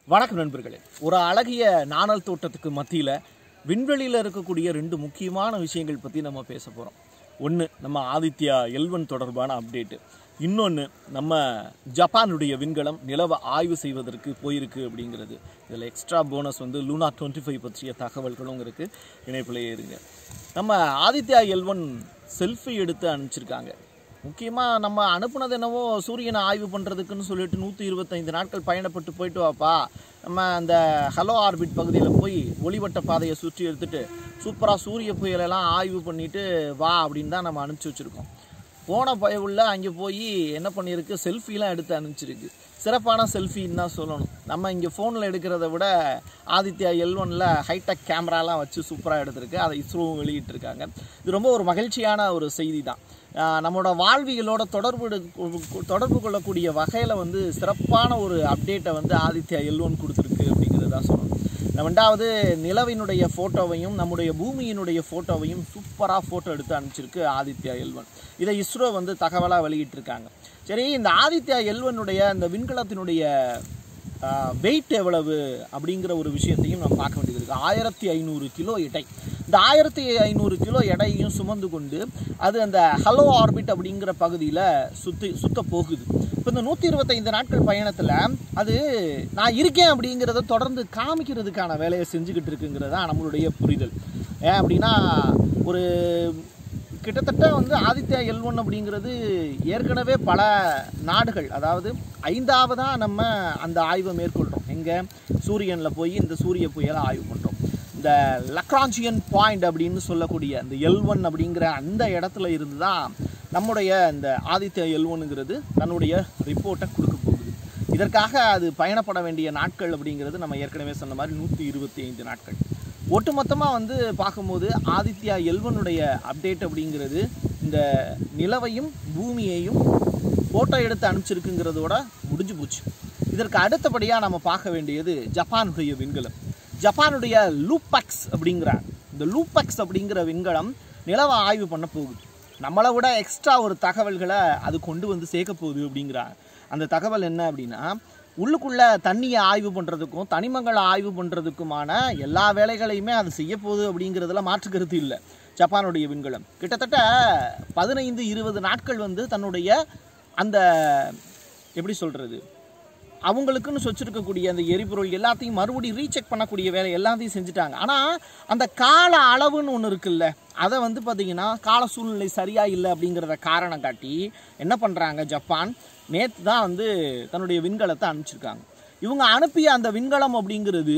வணக்கம் நண்பர்களே ஒரு அழகிய நாணல் தோட்டத்துக்கு மத்தியில் விண்வெளியில் இருக்கக்கூடிய ரெண்டு முக்கியமான விஷயங்கள் பற்றி நம்ம பேச போகிறோம் ஒன்று நம்ம ஆதித்யா எல்வன் தொடர்பான அப்டேட்டு இன்னொன்று நம்ம ஜப்பானுடைய விண்கலம் நிலவை ஆய்வு செய்வதற்கு போயிருக்கு அப்படிங்கிறது இதில் எக்ஸ்ட்ரா போனஸ் வந்து லூனா டுவெண்ட்டி ஃபைவ் பற்றிய தகவல்களும் இருக்குது இணைப்பிலேயே இருங்க நம்ம ஆதித்யா எல்வன் செல்ஃபி எடுத்து அனுப்பிச்சிருக்காங்க முக்கியமாக நம்ம அனுப்புனது என்னவோ சூரியனை ஆய்வு பண்ணுறதுக்குன்னு சொல்லிட்டு நூற்றி இருபத்தைந்து நாட்கள் பயணப்பட்டு போயிட்டு வாப்பா நம்ம அந்த ஹலோ ஆர்பிட் பகுதியில் போய் ஒளிவட்ட பாதையை சுற்றி எடுத்துட்டு சூப்பராக சூரிய புயலெல்லாம் ஆய்வு பண்ணிட்டு வா அப்படின்னு தான் நம்ம அனுப்பிச்சி வச்சுருக்கோம் போன பயவுள்ள அங்கே போய் என்ன பண்ணியிருக்கு செல்ஃபிலாம் எடுத்து அனுப்பிச்சிருக்கு சிறப்பான செல்ஃபின்னு தான் சொல்லணும் நம்ம இங்கே ஃபோனில் எடுக்கிறத விட ஆதித்யா எல்வனில் ஹைடெக் கேமராலாம் வச்சு சூப்பராக எடுத்திருக்கு அதை இஸ்ரோவும் வெளியிட்டிருக்காங்க இது ரொம்ப ஒரு மகிழ்ச்சியான ஒரு செய்தி தான் ஆஹ் நம்மளோட வாழ்வியலோட தொடர்பு எடுக்க- தொடர்பு கொள்ளக்கூடிய வகையில் வந்து சிறப்பான ஒரு அப்டேட்டை வந்து ஆதித்யா எல்வன் கொடுத்துருக்கு அப்படிங்கிறது தான் சொல்லணும் நம்ம ரெண்டாவது நிலவினுடைய ஃபோட்டோவையும் நம்முடைய பூமியினுடைய ஃபோட்டோவையும் சூப்பராக ஃபோட்டோ எடுத்து அனுப்பிச்சிருக்கு ஆதித்யா எல்வன் இதை இஸ்ரோ வந்து தகவலாக வெளியிட்டிருக்காங்க சரி இந்த ஆதித்யா எல்வனுடைய இந்த விண்கலத்தினுடைய வெயிட் எவ்வளவு அப்படிங்கிற ஒரு விஷயத்தையும் நம்ம பார்க்க வேண்டியது இருக்குது ஆயிரத்தி ஐநூறு கிலோ எடை இந்த ஆயிரத்தி ஐநூறு கிலோ எடையையும் சுமந்து கொண்டு அது அந்த ஹலோ ஆர்பிட் அப்படிங்கிற பகுதியில் சுற்றி சுத்த போகுது இப்போ இந்த நூற்றி இருபத்தைந்து நாட்கள் பயணத்தில் அது நான் இருக்கேன் அப்படிங்கிறத தொடர்ந்து காமிக்கிறதுக்கான வேலையை செஞ்சுக்கிட்டு இருக்குங்கிறது தான் நம்மளுடைய புரிதல் ஏன் அப்படின்னா ஒரு கிட்டத்தட்ட வந்து ஆதித்யா எல் ஒன் அப்படிங்கிறது ஏற்கனவே பல நாடுகள் அதாவது ஐந்தாவதாக நம்ம அந்த ஆய்வை மேற்கொள்கிறோம் எங்கே சூரியனில் போய் இந்த சூரிய புயலை ஆய்வு பண்ணுறோம் இந்த லக்ராஞ்சியன் பாயிண்ட் அப்படின்னு சொல்லக்கூடிய இந்த எல் ஒன் அப்படிங்கிற அந்த இடத்துல இருந்து தான் நம்முடைய இந்த ஆதித்யா எல் ஒன்னுங்கிறது தன்னுடைய ரிப்போர்ட்டை கொடுக்க போகுது இதற்காக அது பயணப்பட வேண்டிய நாட்கள் அப்படிங்கிறது நம்ம ஏற்கனவே சொன்ன மாதிரி நூற்றி இருபத்தி ஐந்து நாட்கள் ஒட்டுமொத்தமாக வந்து பார்க்கும்போது ஆதித்யா எல்வனுடைய அப்டேட் அப்படிங்கிறது இந்த நிலவையும் பூமியையும் ஃபோட்டோ எடுத்து அனுப்பிச்சிருக்குங்கிறதோட முடிஞ்சு போச்சு இதற்கு அடுத்தபடியாக நம்ம பார்க்க வேண்டியது ஜப்பானுடைய விண்கலம் ஜப்பானுடைய லூபக்ஸ் அப்படிங்கிற இந்த லூபக்ஸ் அப்படிங்கிற விண்கலம் நிலவை ஆய்வு பண்ண போகுது நம்மளை விட எக்ஸ்ட்ரா ஒரு தகவல்களை அது கொண்டு வந்து சேர்க்க போகுது அப்படிங்கிறாங்க அந்த தகவல் என்ன அப்படின்னா உள்ளுக்குள்ள தண்ணியை ஆய்வு பண்ணுறதுக்கும் தனிமங்களை ஆய்வு பண்ணுறதுக்குமான எல்லா வேலைகளையுமே அது செய்ய போகுது அப்படிங்கிறதுல மாற்று கருத்து இல்லை ஜப்பானுடைய விண்கலம் கிட்டத்தட்ட பதினைந்து இருபது நாட்கள் வந்து தன்னுடைய அந்த எப்படி சொல்கிறது அவங்களுக்குன்னு வச்சிருக்கக்கூடிய அந்த எரிபொருள் எல்லாத்தையும் மறுபடியும் ரீசெக் பண்ணக்கூடிய வேலை எல்லாத்தையும் செஞ்சுட்டாங்க ஆனால் அந்த கால அளவுன்னு ஒன்று இருக்குல்ல அதை வந்து பார்த்தீங்கன்னா கால சூழ்நிலை சரியாக இல்லை அப்படிங்கிறத காரணம் காட்டி என்ன பண்ணுறாங்க ஜப்பான் நேற்று தான் வந்து தன்னுடைய விண்கலத்தை அனுப்பிச்சிருக்காங்க இவங்க அனுப்பிய அந்த விண்கலம் அப்படிங்கிறது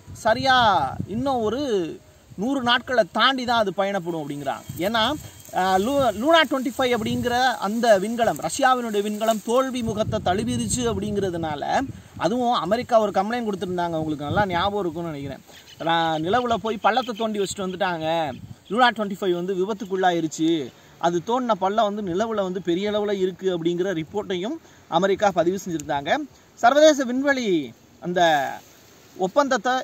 சரியாக இன்னும் ஒரு நூறு நாட்களை தாண்டி தான் அது பயணப்படும் அப்படிங்கிறாங்க ஏன்னா அஹ், லூ லூனா டுவெண்ட்டி ஃபைவ் அப்படிங்கிற அந்த விண்கலம் ரஷ்யாவினுடைய விண்கலம் தோல்வி முகத்தை தழுவிருச்சு அப்படிங்கிறதுனால அதுவும் அமெரிக்கா ஒரு கம்ப்ளைண்ட் கொடுத்துருந்தாங்க உங்களுக்கு நல்லா ஞாபகம் இருக்கும்னு நினைக்கிறேன் நான் நிலவில் போய் பள்ளத்தை தோண்டி வச்சுட்டு வந்துட்டாங்க லூனா டுவெண்ட்டி ஃபைவ் வந்து விபத்துக்குள்ளாயிருச்சு அது தோண்டின பள்ளம் வந்து நிலவில் வந்து பெரிய அளவில் இருக்குது அப்படிங்கிற ரிப்போர்ட்டையும் அமெரிக்கா பதிவு செஞ்சுருந்தாங்க சர்வதேச விண்வெளி அந்த ஒப்பந்தத்தை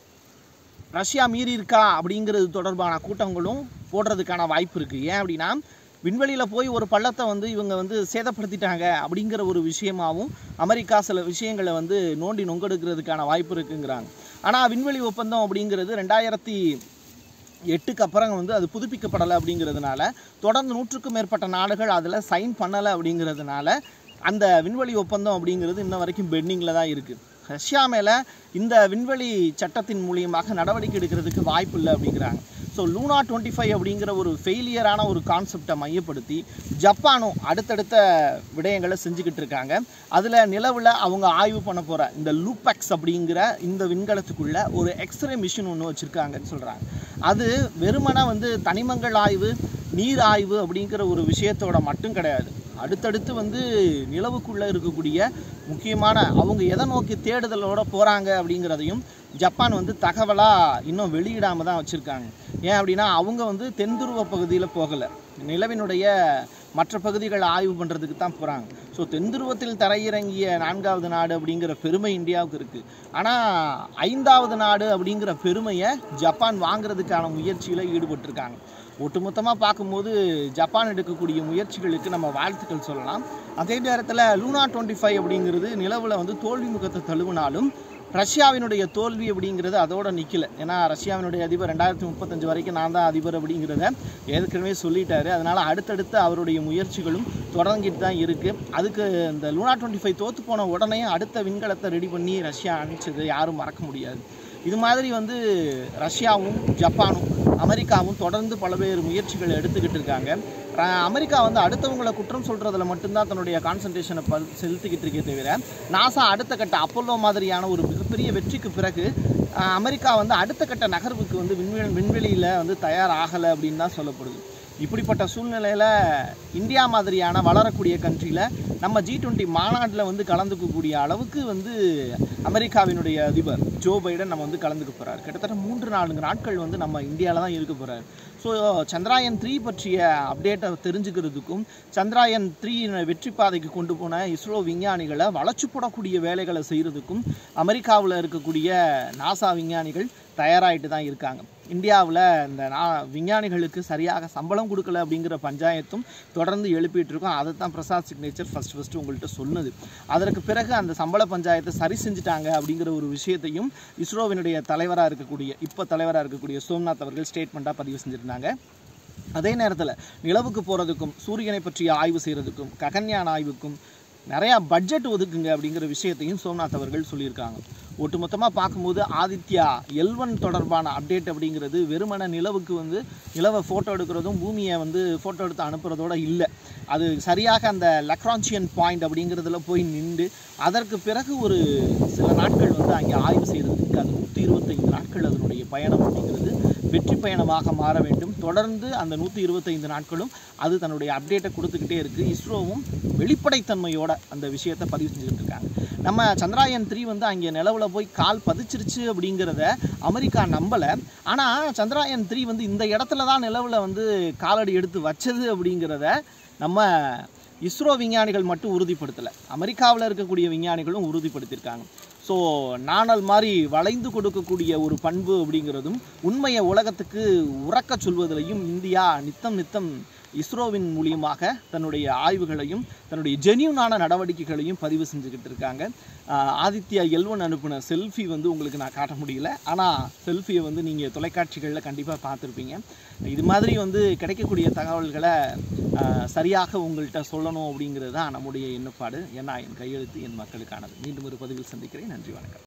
ரஷ்யா மீறி இருக்கா அப்படிங்கிறது தொடர்பான கூட்டங்களும் போடுறதுக்கான வாய்ப்பு இருக்குது ஏன் அப்படின்னா விண்வெளியில் போய் ஒரு பள்ளத்தை வந்து இவங்க வந்து சேதப்படுத்திட்டாங்க அப்படிங்கிற ஒரு விஷயமாவும் அமெரிக்கா சில விஷயங்களை வந்து நோண்டி நொங்கெடுக்கிறதுக்கான வாய்ப்பு இருக்குங்கிறாங்க ஆனால் விண்வெளி ஒப்பந்தம் அப்படிங்கிறது ரெண்டாயிரத்தி எட்டுக்கு அப்புறம் வந்து அது புதுப்பிக்கப்படலை அப்படிங்கிறதுனால தொடர்ந்து நூற்றுக்கும் மேற்பட்ட நாடுகள் அதில் சைன் பண்ணலை அப்படிங்கிறதுனால அந்த விண்வெளி ஒப்பந்தம் அப்படிங்கிறது இன்ன வரைக்கும் பெண்டிங்கில் தான் இருக்குது ரஷ்யா மேலே இந்த விண்வெளி சட்டத்தின் மூலியமாக நடவடிக்கை எடுக்கிறதுக்கு வாய்ப்பு இல்லை அப்படிங்கிறாங்க ஸோ லூனா டுவெண்ட்டி ஃபைவ் அப்படிங்கிற ஒரு ஃபெயிலியரான ஒரு கான்செப்டை மையப்படுத்தி ஜப்பானும் அடுத்தடுத்த விடயங்களை செஞ்சுக்கிட்டு இருக்காங்க அதில் நிலவில் அவங்க ஆய்வு பண்ண போகிற இந்த லூபெக்ஸ் அப்படிங்கிற இந்த விண்கலத்துக்குள்ள ஒரு எக்ஸ்ரே மிஷின் ஒன்று வச்சுருக்காங்கன்னு சொல்கிறாங்க அது வெறுமனே வந்து தனிமங்கள் ஆய்வு நீர் ஆய்வு அப்படிங்கிற ஒரு விஷயத்தோட மட்டும் கிடையாது அடுத்தடுத்து வந்து நிலவுக்குள்ளே இருக்கக்கூடிய முக்கியமான அவங்க எதை நோக்கி தேடுதலோட போகிறாங்க அப்படிங்கிறதையும் ஜப்பான் வந்து தகவலாக இன்னும் வெளியிடாமல் தான் வச்சுருக்காங்க ஏன் அப்படின்னா அவங்க வந்து தென்துருவ பகுதியில் போகலை நிலவினுடைய மற்ற பகுதிகளை ஆய்வு பண்ணுறதுக்கு தான் போகிறாங்க ஸோ தென்துருவத்தில் தரையிறங்கிய நான்காவது நாடு அப்படிங்கிற பெருமை இந்தியாவுக்கு இருக்குது ஆனால் ஐந்தாவது நாடு அப்படிங்கிற பெருமையை ஜப்பான் வாங்குறதுக்கான முயற்சியில் ஈடுபட்டிருக்காங்க ஒட்டுமொத்தமாக பார்க்கும்போது ஜப்பான் எடுக்கக்கூடிய முயற்சிகளுக்கு நம்ம வாழ்த்துக்கள் சொல்லலாம் அதே நேரத்தில் லூனா டுவெண்ட்டி ஃபைவ் அப்படிங்கிறது நிலவில் வந்து தோல்வி முகத்தை தழுவினாலும் ரஷ்யாவினுடைய தோல்வி அப்படிங்கிறது அதோட நிற்கல ஏன்னா ரஷ்யாவினுடைய அதிபர் ரெண்டாயிரத்தி முப்பத்தஞ்சு வரைக்கும் நான் தான் அதிபர் அப்படிங்கிறத ஏற்கனவே சொல்லிட்டாரு அதனால அடுத்தடுத்து அவருடைய முயற்சிகளும் தொடங்கிட்டு தான் இருக்கு அதுக்கு இந்த லூனா டுவெண்ட்டி ஃபைவ் தோத்து போன உடனே அடுத்த விண்கலத்தை ரெடி பண்ணி ரஷ்யா அனுப்பிச்சது யாரும் மறக்க முடியாது இது மாதிரி வந்து ரஷ்யாவும் ஜப்பானும் அமெரிக்காவும் தொடர்ந்து பல்வேறு முயற்சிகள் எடுத்துக்கிட்டு இருக்காங்க ர- அமெரிக்கா வந்து அடுத்தவங்களை குற்றம் சொல்றதுல மட்டும்தான் தன்னுடைய கான்சன்ட்ரேஷனை ப செலுத்திக்கிட்டு இருக்கே தவிர நாசா அடுத்த கட்ட அப்போலோ மாதிரியான ஒரு மிகப்பெரிய வெற்றிக்கு பிறகு அஹ், அமெரிக்கா வந்து அடுத்த கட்ட நகர்வுக்கு வந்து விண்வெளி விண்வெளியில் வந்து தயாராகலை அப்படின்னு தான் சொல்லப்படுது இப்படிப்பட்ட சூழ்நிலையில் இந்தியா மாதிரியான வளரக்கூடிய கண்ட்ரியில் நம்ம ஜி டுவெண்ட்டி மாநாட்டில் வந்து கலந்துக்கக்கூடிய அளவுக்கு வந்து அமெரிக்காவினுடைய அதிபர் ஜோ பைடன் நம்ம வந்து கலந்துக்க போகிறார் கிட்டத்தட்ட மூன்று நான்கு நாட்கள் வந்து நம்ம இந்தியாவில் தான் இருக்க போகிறார் ஸோ சந்திராயன் த்ரீ பற்றிய அப்டேட்டை தெரிஞ்சுக்கிறதுக்கும் சந்திராயன் த்ரீ வெற்றி பாதைக்கு கொண்டு போன இஸ்ரோ விஞ்ஞானிகளை வளர்ச்சி போடக்கூடிய வேலைகளை செய்கிறதுக்கும் அமெரிக்காவில் இருக்கக்கூடிய நாசா விஞ்ஞானிகள் தயாராகிட்டு தான் இருக்காங்க இந்தியாவில் இந்த நா விஞ்ஞானிகளுக்கு சரியாக சம்பளம் கொடுக்கல அப்படிங்கிற பஞ்சாயத்தும் தொடர்ந்து எழுப்பிட்டு இருக்கோம் அதை தான் பிரசாத் சிக்னேச்சர் ஃபர்ஸ்ட் ஃபஸ்ட்டு உங்கள்கிட்ட சொன்னது அதற்கு பிறகு அந்த சம்பள பஞ்சாயத்தை சரி செஞ்சுட்டாங்க அப்படிங்கிற ஒரு விஷயத்தையும் இஸ்ரோவினுடைய தலைவராக இருக்கக்கூடிய இப்போ தலைவராக இருக்கக்கூடிய சோம்நாத் அவர்கள் ஸ்டேட்மெண்ட்டாக பதிவு செஞ்சுருந்தாங்க அதே நேரத்தில் நிலவுக்கு போகிறதுக்கும் சூரியனை பற்றிய ஆய்வு செய்கிறதுக்கும் ககன்யான் ஆய்வுக்கும் நிறையா பட்ஜெட் ஒதுக்குங்க அப்படிங்கிற விஷயத்தையும் சோம்நாத் அவர்கள் சொல்லியிருக்காங்க ஒட்டுமொத்தமாக பார்க்கும்போது ஆதித்யா எல்வன் தொடர்பான அப்டேட் அப்படிங்கிறது வெறுமன நிலவுக்கு வந்து நிலவை ஃபோட்டோ எடுக்கிறதும் பூமியை வந்து ஃபோட்டோ எடுத்து அனுப்புறதோட இல்லை அது சரியாக அந்த லக்ரான்சியன் பாயிண்ட் அப்படிங்கிறதுல போய் நின்று அதற்கு பிறகு ஒரு சில நாட்கள் வந்து அங்கே ஆய்வு செய்கிறதுக்கு அது நூற்றி இருபத்தைந்து நாட்கள் அதனுடைய பயணம் அப்படிங்கிறது வெற்றி பயணமாக மாற வேண்டும் தொடர்ந்து அந்த நூற்றி இருபத்தைந்து நாட்களும் அது தன்னுடைய அப்டேட்டை கொடுத்துக்கிட்டே இருக்குது இஸ்ரோவும் வெளிப்படைத்தன்மையோட அந்த விஷயத்தை பதிவு செஞ்சுக்கிட்டு இருக்காங்க நம்ம சந்திராயன் த்ரீ வந்து அங்கே நிலவில் போய் கால் பதிச்சிருச்சு அப்படிங்கிறத அமெரிக்கா நம்பலை ஆனால் சந்திராயன் த்ரீ வந்து இந்த இடத்துல தான் நிலவில் வந்து காலடி எடுத்து வச்சது அப்படிங்கிறத நம்ம இஸ்ரோ விஞ்ஞானிகள் மட்டும் உறுதிப்படுத்தலை அமெரிக்காவில் இருக்கக்கூடிய விஞ்ஞானிகளும் உறுதிப்படுத்தியிருக்காங்க ஸோ நாணல் மாதிரி வளைந்து கொடுக்கக்கூடிய ஒரு பண்பு அப்படிங்கிறதும் உண்மையை உலகத்துக்கு உறக்கச் சொல்வதிலையும் இந்தியா நித்தம் நித்தம் இஸ்ரோவின் மூலியமாக தன்னுடைய ஆய்வுகளையும் தன்னுடைய ஜெனியூனான நடவடிக்கைகளையும் பதிவு செஞ்சுக்கிட்டு இருக்காங்க ஆஹ் ஆதித்யா எல்வன் அனுப்பின செல்ஃபி வந்து உங்களுக்கு நான் காட்ட முடியல ஆனால் செல்ஃபியை வந்து நீங்கள் தொலைக்காட்சிகளில் கண்டிப்பாக பார்த்துருப்பீங்க இது மாதிரி வந்து கிடைக்கக்கூடிய தகவல்களை ஆஹ் சரியாக உங்கள்கிட்ட சொல்லணும் அப்படிங்கிறது தான் நம்முடைய எண்ணப்பாடு ஏன்னா என் கையெழுத்து என் மக்களுக்கானது மீண்டும் ஒரு பதிவில் சந்திக்கிறேன் நன்றி வணக்கம்